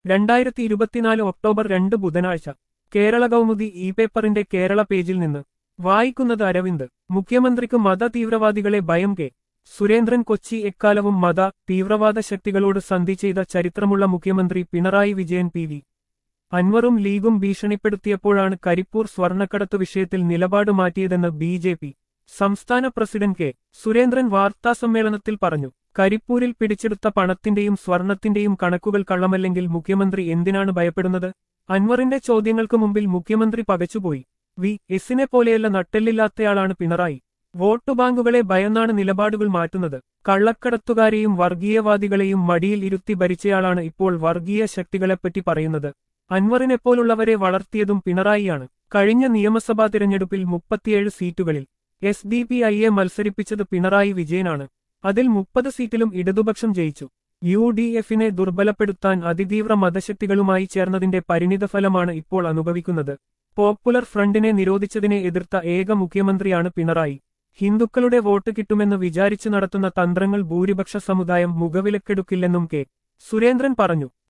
രണ്ടായിരത്തി ഇരുപത്തിനാല് ഒക്ടോബർ രണ്ട് ബുധനാഴ്ച കേരള കൗമുദി ഇ പേപ്പറിന്റെ കേരള പേജിൽ നിന്ന് വായിക്കുന്നത് അരവിന്ദ് മുഖ്യമന്ത്രിക്ക് മത തീവ്രവാദികളെ ഭയം കെ സുരേന്ദ്രൻ കൊച്ചി എക്കാലവും മത തീവ്രവാദ ശക്തികളോട് സന്ധി ചെയ്ത ചരിത്രമുള്ള മുഖ്യമന്ത്രി പിണറായി വിജയൻ പി വി അൻവറും ലീഗും ഭീഷണിപ്പെടുത്തിയപ്പോഴാണ് കരിപ്പൂർ സ്വർണ്ണക്കടത്ത് വിഷയത്തിൽ നിലപാട് മാറ്റിയതെന്ന് ബി ജെ പി സംസ്ഥാന പ്രസിഡന്റ് കെ സുരേന്ദ്രൻ വാർത്താസമ്മേളനത്തിൽ പറഞ്ഞു കരിപ്പൂരിൽ പിടിച്ചെടുത്ത പണത്തിന്റെയും സ്വർണത്തിന്റെയും കണക്കുകൾ കള്ളമല്ലെങ്കിൽ മുഖ്യമന്ത്രി എന്തിനാണ് ഭയപ്പെടുന്നത് അൻവറിന്റെ ചോദ്യങ്ങൾക്ക് മുമ്പിൽ മുഖ്യമന്ത്രി പകച്ചുപോയി വി എസിനെ പോലെയല്ല നട്ടെല്ലില്ലാത്തയാളാണ് പിണറായി വോട്ടു ബാങ്കുകളെ ഭയന്നാണ് നിലപാടുകൾ മാറ്റുന്നത് കള്ളക്കടത്തുകാരെയും വർഗീയവാദികളെയും മടിയിൽ ഇരുത്തി ഭരിച്ചയാളാണ് ഇപ്പോൾ വർഗീയ ശക്തികളെപ്പറ്റി പറയുന്നത് അൻവറിനെപ്പോലുള്ളവരെ വളർത്തിയതും പിണറായിയാണ് കഴിഞ്ഞ നിയമസഭാ തിരഞ്ഞെടുപ്പിൽ മുപ്പത്തിയേഴ് സീറ്റുകളിൽ എസ് ഡി പി ഐയെ മത്സരിപ്പിച്ചത് പിണറായി വിജയനാണ് അതിൽ മുപ്പത് സീറ്റിലും ഇടതുപക്ഷം ജയിച്ചു യു ഡി എഫിനെ ദുർബലപ്പെടുത്താൻ അതിതീവ്ര മതശക്തികളുമായി ചേർന്നതിന്റെ പരിണിതഫലമാണ് ഇപ്പോൾ അനുഭവിക്കുന്നത് പോപ്പുലർ ഫ്രണ്ടിനെ നിരോധിച്ചതിനെ എതിർത്ത ഏക മുഖ്യമന്ത്രിയാണ് പിണറായി ഹിന്ദുക്കളുടെ വോട്ട് കിട്ടുമെന്ന് വിചാരിച്ചു നടത്തുന്ന തന്ത്രങ്ങൾ ഭൂരിപക്ഷ സമുദായം മുഖവിലക്കെടുക്കില്ലെന്നും കെ സുരേന്ദ്രൻ പറഞ്ഞു